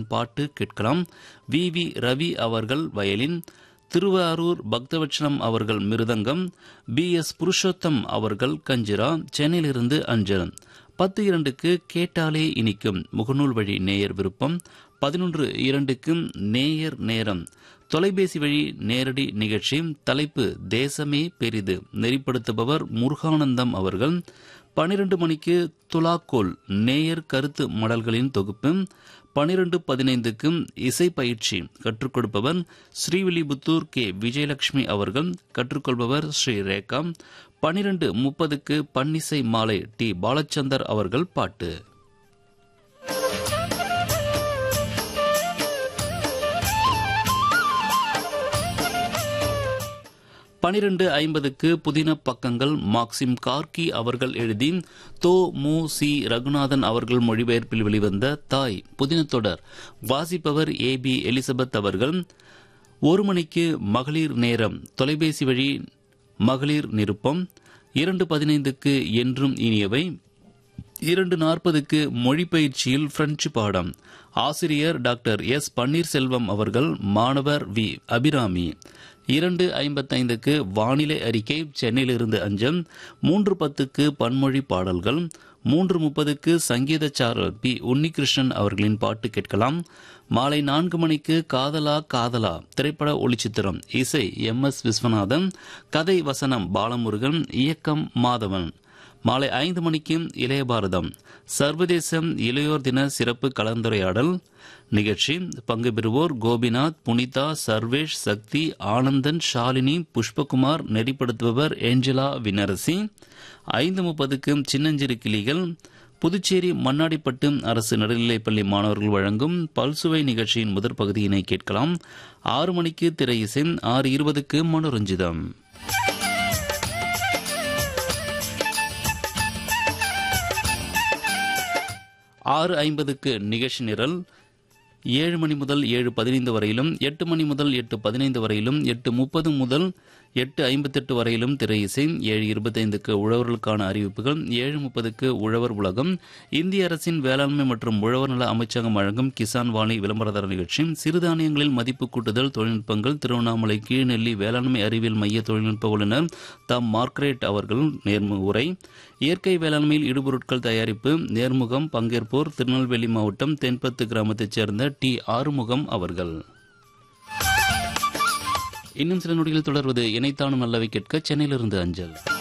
பாட்டு கேட்கலாம் we we Ravi அவர்கள் வயலின் திருவாரூர் பக்தவச்சனம் அவர்கள் மிருதங்கம் பி எஸ் புருஷோத்தம் அவர்கள் கஞ்சிரா சென்னையிலிருந்து அஞ்சல் பத்து இரண்டுக்கு கேட்டாலே இனிக்கும் முகநூல் வழி நேயர் விருப்பம் பதினொன்று இரண்டுக்கு நேயர் நேரம் தொலைபேசி வழி நேரடி நிகழ்ச்சி தலைப்பு தேசமே பெரிது நெறிப்படுத்துபவர் முருகானந்தம் அவர்கள் பனிரெண்டு மணிக்கு துலாக்கோல் நேயர் கருத்து மடல்களின் தொகுப்பு பனிரெண்டு பதினைந்துக்கு இசை பயிற்சி கற்றுக் கொடுப்பவர் ஸ்ரீவில்லிபுத்தூர் கே விஜயலட்சுமி அவர்கள் கற்றுக்கொள்பவர் ஸ்ரீ ரேகா பனிரெண்டு முப்பதுக்கு பன்னிசை மாலை டி பாலச்சந்தர் அவர்கள் பாட்டு பனிரெண்டு ஐம்பதுக்கு புதின பக்கங்கள் மாக்சிம் கார்கி அவர்கள் எழுதி தோ மு சி ரகுநாதன் அவர்கள் மொழிபெயர்ப்பில் வெளிவந்த தாய் புதின தொடர் வாசிப்பவர் ஏ பி எலிசபெத் அவர்கள் ஒரு மணிக்கு மகளிர் நேரம் தொலைபேசி வழி மகளிர் நிருப்பம் இரண்டு பதினைந்துக்கு என்றும் இனியவை இரண்டு நாற்பதுக்கு மொழி பயிற்சியில் பிரெஞ்சு பாடம் ஆசிரியர் டாக்டர் எஸ் பன்னீர்செல்வம் அவர்கள் மாணவர் வி அபிராமி இரண்டு ஐம்பத்தைந்துக்கு வானிலை அறிக்கை சென்னையிலிருந்து அஞ்சம் மூன்று பத்துக்கு பன்மொழி பாடல்கள் மூன்று முப்பதுக்கு சங்கீதச்சாரல் பி உன்னிகிருஷ்ணன் அவர்களின் பாட்டு கேட்கலாம் மாலை நான்கு மணிக்கு காதலா காதலா திரைப்பட ஒளிச்சித்திரம் இசை எம் எஸ் விஸ்வநாதன் கதை வசனம் பாலமுருகன் இயக்கம் மாதவன் மாலை ஐந்து மணிக்கு இளைய பாரதம் சர்வதேச இளையோர் தின சிறப்பு கலந்துரையாடல் நிகழ்ச்சி பங்கு பெறுவோர் கோபிநாத் புனிதா சர்வேஷ் சக்தி ஆனந்தன் ஷாலினி புஷ்பகுமார் நெறிப்படுத்துபவர் ஏஞ்சலா வினரசி ஐந்து முப்பதுக்கு சின்னஞ்சிறு கிளிகள் புதுச்சேரி மண்ணாடிப்பட்டு அரசு நடுநிலைப்பள்ளி மாணவர்கள் வழங்கும் பல்சுவை நிகழ்ச்சியின் முதற் பகுதியினை கேட்கலாம் ஆறு மணிக்கு திரை இசை ஆறு இருபதுக்கு மனோரஞ்சிதம் ஆறு ஐம்பதுக்கு நிகழ்ச்சி நிரல் ஏழு மணி முதல் ஏழு பதினைந்து வரையிலும் எட்டு மணி முதல் எட்டு பதினைந்து வரையிலும் எட்டு முப்பது முதல் எட்டு ஐம்பத்தெட்டு வரையிலும் திரை இசை ஏழு இருபத்தைந்துக்கு உழவர்களுக்கான அறிவிப்புகள் ஏழு முப்பதுக்கு உழவர் உலகம் இந்திய அரசின் வேளாண்மை மற்றும் உழவர் நல அமைச்சகம் வழங்கும் கிசான் வாணி விளம்பரதார நிகழ்ச்சி சிறுதானியங்களில் மதிப்பு கூட்டுதல் தொழில்நுட்பங்கள் திருவண்ணாமலை கீழ்நெல்லி வேளாண்மை அறிவியல் மைய தொழில்நுட்ப வல்லுநர் தம் மார்க்ரேட் அவர்கள் நேர்மு உரை இயற்கை வேளாண்மையில் இடுபொருட்கள் தயாரிப்பு நேர்முகம் பங்கேற்போர் திருநெல்வேலி மாவட்டம் தென்பத்து கிராமத்தைச் சேர்ந்த டி ஆறுமுகம் அவர்கள் இன்னும் சில நொடிகள் தொடர்வது இணைத்தானும் நல்லவை கேட்க சென்னையிலிருந்து அஞ்சல்